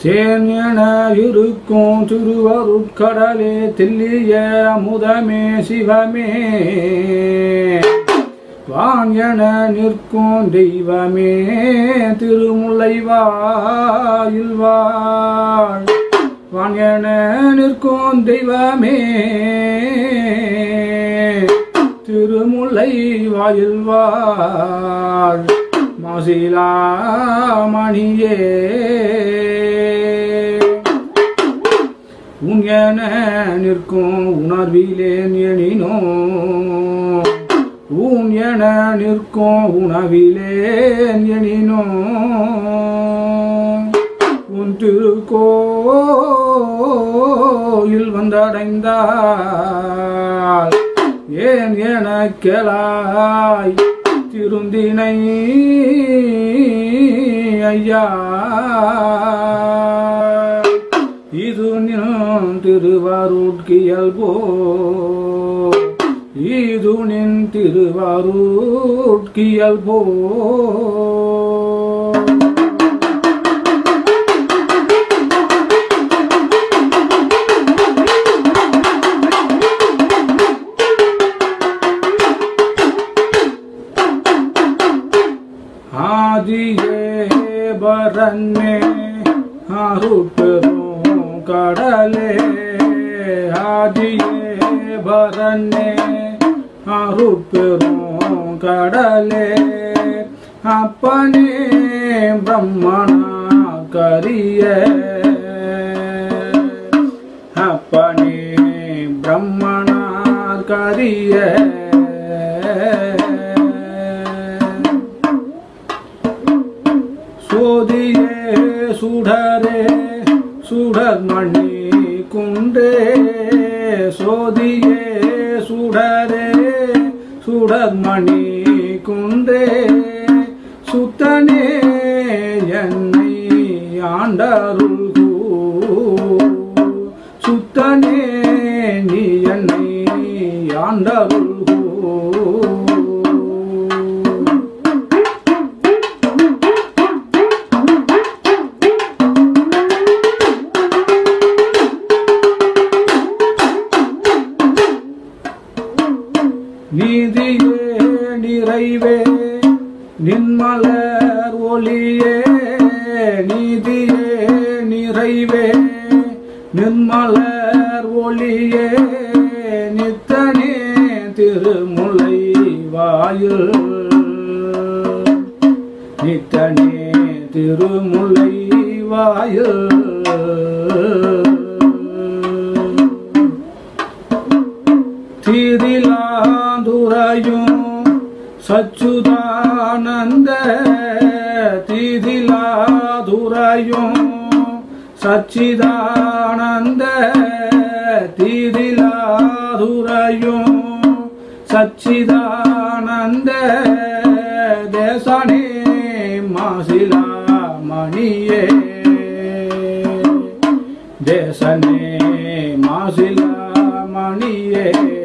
தேன் என இருக்கும் திருவருட்கடலே தெல்லிய அமுதமே சிவமே வான் என நிற்கும் தெய்வமே திருமுல்லை வாயில் வாழ் வான் என நிற்கும் தெய்வமே திருமுல்லை வாயில் வாழ் மாசிலா மணியே உன் என நிற்கும் உணர்விலேன் எனினோ ஊன் என நிற்கும் உணவிலேன் எனினோ உன் திருக்கோயில் வந்தடைந்தால் ஏன் என கேளாய் திருந்தினை ஐயா இது நின் திருவாரூட்கியல்போ இது நின் திருவாரூட்கியல்போ ஆதியே பரன்னே அருட்பெரும் கடலே ஆதியே பரன்னே அருட்பெரும் கடலே அப்பனே பிரம்மணா கரிய அப்பனே பிரம்மணா கரிய சோதியே சுடரே சுடர் மணி குன்றே சோதியே சுடரே சுடர் மணி குன்றே சுத்தனே என்னை ஆண்டருள்கூ சுத்தனே நீ என்னை ஆண்டருள்கூ நீதியே நிறைவே நின்மலர் ஒளியே நீதியே நிறைவே நின்மலர் ஒளியே நித்தனே திருமுலை வாயில் நித்தனே திருமுலை வாயில் திரிலாதுரையும் சச்சுதானந்த திரிலாதுரையும் சச்சிதானந்த திரிலாதுரையும் சச்சிதானந்த தேசனே மாசிலா மணியே தேசனே மாசிலா மணியே